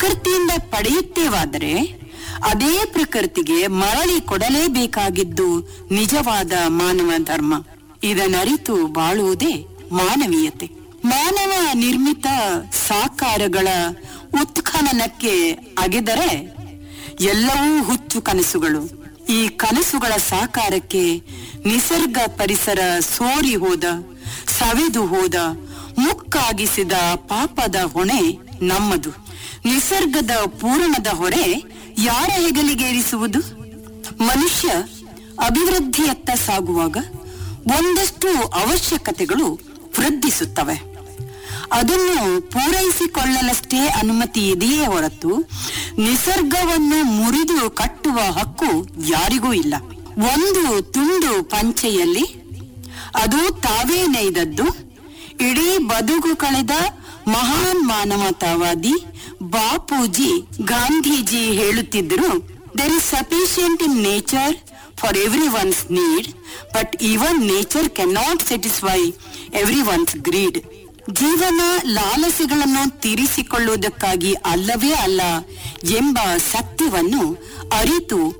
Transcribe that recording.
ಪ್ರಕೃತಿಯಿಂದ ಪಡೆಯುತ್ತೇವಾದರೆ ಅದೇ ಪ್ರಕೃತಿಗೆ ಮರಳಿ ಕೊಡಲೇಬೇಕಾಗಿದ್ದು ನಿಜವಾದ ಮಾನವ ಧರ್ಮ ಇದನ್ನರಿತು ಬಾಳುವುದೇ ಮಾನವೀಯತೆ ಮಾನವ ನಿರ್ಮಿತ ಸಾಕಾರಗಳ ಉತ್ಖನನಕ್ಕೆ ಅಗೆದರೆ ಎಲ್ಲವೂ ಹುಚ್ಚು ಕನಸುಗಳು ಈ ಕನಸುಗಳ ಸಾಕಾರಕ್ಕೆ ನಿಸರ್ಗ ಪರಿಸರ ಸೋರಿ ಹೋದ ಸವೆದು ಹೋದ ಮುಕ್ಕಾಗಿಸಿದ ಪಾಪದ ಹೊಣೆ ನಮ್ಮದು ನಿಸರ್ಗದ ಪೂರಣದ ಹೊರೆ ಯಾರ ಹೆಗಲಿಗೇರಿಸುವುದು ಮನುಷ್ಯ ಅಭಿವೃದ್ಧಿಯತ್ತ ಸಾಗುವಾಗ ಒಂದಷ್ಟು ಅವಶ್ಯಕತೆಗಳು ವೃದ್ಧಿಸುತ್ತವೆ ಅದನ್ನು ಪೂರೈಸಿಕೊಳ್ಳಲಷ್ಟೇ ಅನುಮತಿ ಇದೆಯೇ ಹೊರತು ನಿಸರ್ಗವನ್ನು ಮುರಿದು ಕಟ್ಟುವ ಹಕ್ಕು ಯಾರಿಗೂ ಇಲ್ಲ ಒಂದು ತುಂಡು ಪಂಚೆಯಲ್ಲಿ ಅದು ತಾವೇ ನೇಯ್ದದ್ದು ಇಡೀ ಬದುಕು ಕಳೆದ ಮಹಾನ್ ಮಾನವತಾವಾದಿ ಬಾಪೂಜಿ ಗಾಂಧೀಜಿ ಹೇಳುತ್ತಿದ್ದರು there is sufficient in nature for everyone's need but even nature cannot satisfy everyone's greed ಜೀವನ ಲಾಲಸೆಗಳನ್ನು ತೀರಿಸಿಕೊಳ್ಳುವುದಕ್ಕಾಗಿ ಅಲ್ಲವೇ ಅಲ್ಲ ಎಂಬ ಸತ್ಯವನ್ನು ಅರಿತು